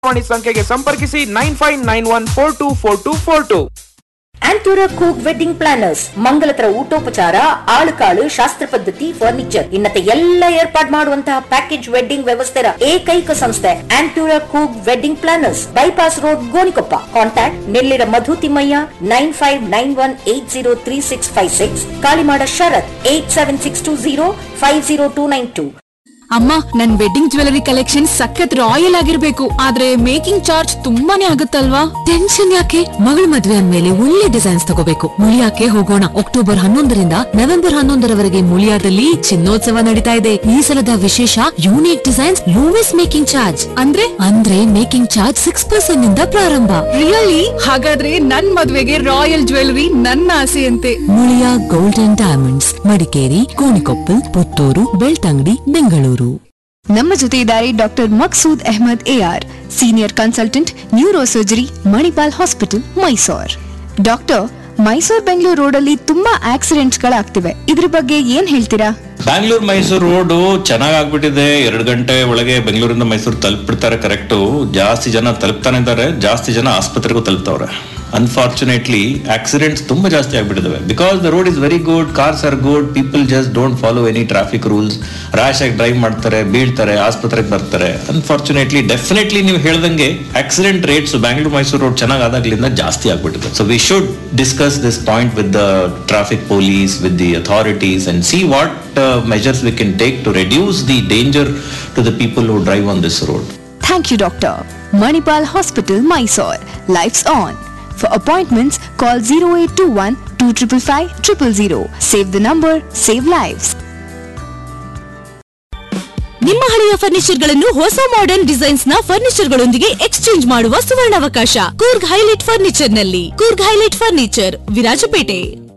ದೂರವಾಣಿ ಸಂಖ್ಯೆಗೆ ಸಂಪರ್ಕಿಸಿ nine five nine one four two four two four two Antoora Kook wedding planners ಮಂಗಲತರ ಊಟೋಪಚಾರ ಆಳುಕಾಳು ಶಾಸ್ತ್ರ ಪದ್ಧತಿ ಫರ್ನಿಚರ್ ಇನ್ನತೆ ಎಲ್ಲ ಏರ್ಪಾಡ್ ಮಾಡುವಂತಹ ಪ್ಯಾಕೇಜ್ ವೆಡ್ಡಿಂಗ್ ವ್ಯವಸ್ಥೆಯ ಏಕೈಕ ಸಂಸ್ಥೆ Antoora Kook wedding planners bypass road Gonikoppa contact Nellira Madhu Thimmaiah nine five nine one eight zero three six five six Kalimada Sharath eight seven six two zero five zero two nine two ಅಮ್ಮ ನನ್ ವೆಡ್ಡಿಂಗ್ ಜ್ಯುವೆಲರಿ ಕಲೆಕ್ಷನ್ ಸಖತ್ royal ಆಗಿರ್ಬೇಕು ಆದ್ರೆ making charge ತುಂಬಾನೇ ಆಗುತ್ತಲ್ವಾ tension ಯಾಕೆ ಮಗಳ ಮದ್ವೆ ಅಂದ್ಮೇಲೆ ಒಳ್ಳೆ ಡಿಸೈನ್ಸ್ ತಗೋಬೇಕು ಮುಳಿಯಾಕೆ ಹೋಗೋಣ ಅಕ್ಟೋಬರ್ ಹನ್ನೊಂದರಿಂದ ನವೆಂಬರ್ ಹನ್ನೊಂದರವರೆಗೆ ಮುಳಿಯಾದಲ್ಲಿ ಚಿನ್ನೋತ್ಸವ ನಡೀತಾ ಇದೆ ಈ ಸಲದ ವಿಶೇಷ unique designs lowest making charge ಅಂದ್ರೆ ಅಂದ್ರೆ ಮೇಕಿಂಗ್ ಚಾರ್ಜ್ ಸಿಕ್ಸ್ ಪರ್ಸೆಂಟ್ ನಿಂದ ಪ್ರಾರಂಭ ರಿಯಲಿ ಹಾಗಾದ್ರೆ ನನ್ ಮದ್ವೆಗೆ ರಾಯಲ್ ಜ್ಯುವೆಲರಿ ನನ್ನ ಆಸೆಯಂತೆ Muliya gold and diamonds Madikeri Konikoppal Puttur Belthangady Bengaluru ನಮ್ಮ ಜೊತೆ ಇದ್ದಾರೆ doctor Maqsood Ahmed A R senior consultant neurosurgery Manipal hospital Mysore doctor Mysore Bengaluru ರೋಡಲ್ಲಿ ತುಂಬಾ ಆಕ್ಸಿಡೆಂಟ್ಸ್ ಗಳಾಗ್ತಿವೆ ಇದ್ರ ಬಗ್ಗೆ ಏನ್ ಹೇಳ್ತೀರಾ ಬ್ಯಾಂಗ್ಳೂರ್ ಮೈಸೂರು ರೋಡು ಚೆನ್ನಾಗ್ ಆಗ್ಬಿಟ್ಟಿದೆ ಎರಡು ಗಂಟೆ ಒಳಗೆ ಬೆಂಗಳೂರಿಂದ ಮೈಸೂರು ತಲುಪಿಡ್ತಾರೆ ಕರೆಕ್ಟು ಜಾಸ್ತಿ ಜನ ತಲುಪ್ತಾನೆ ಇದ್ದಾರೆ ಜಾಸ್ತಿ ಜನ ಆಸ್ಪತ್ರೆಗೂ ತಲುಪ್ತವ್ರೆ ಅನ್ಫಾರ್ಚುನೇಟ್ಲಿ ಆಕ್ಸಿಡೆಂಟ್ಸ್ ತುಂಬಾ ಜಾಸ್ತಿ ಆಗ್ಬಿಟ್ಟಿದಾವೆ because the road is very good cars are good people just don't follow any traffic rules rash ಆಗಿ ಡ್ರೈವ್ ಮಾಡ್ತಾರೆ ಬೀಳ್ತಾರೆ ಆಸ್ಪತ್ರೆಗೆ ಬರ್ತಾರೆ ಅನ್ಫಾರ್ಚುನೇಟ್ಲಿ ಡೆಫಿನೆಟ್ಲಿ ನೀವು ಹೇಳ್ದಂಗೆ accident rates Bangalore Mysuru road ಚೆನ್ನಾಗ್ ಆದಾಗ್ಲಿಂದ ಜಾಸ್ತಿ ಆಗ್ಬಿಟ್ಟಿದೆ so we should discuss this point with the traffic police with the authorities and see what measures we can take to reduce the danger to the people who drive on this road. Thank you doctor Manipal hospital Mysore lives on for appointments call zero eight two one two triple five triple zero save the number save lives ನಿಮ್ಮ ಹಳೆಯ furniture ಗಳನ್ನು ಹೊಸ modern designs ನ furniture ಗಳೊಂದಿಗೆ exchange ಮಾಡುವ ಸುವರ್ಣಾವಕಾಶ Coorg highlight furniture ನಲ್ಲಿ Coorg highlight furniture Virajpet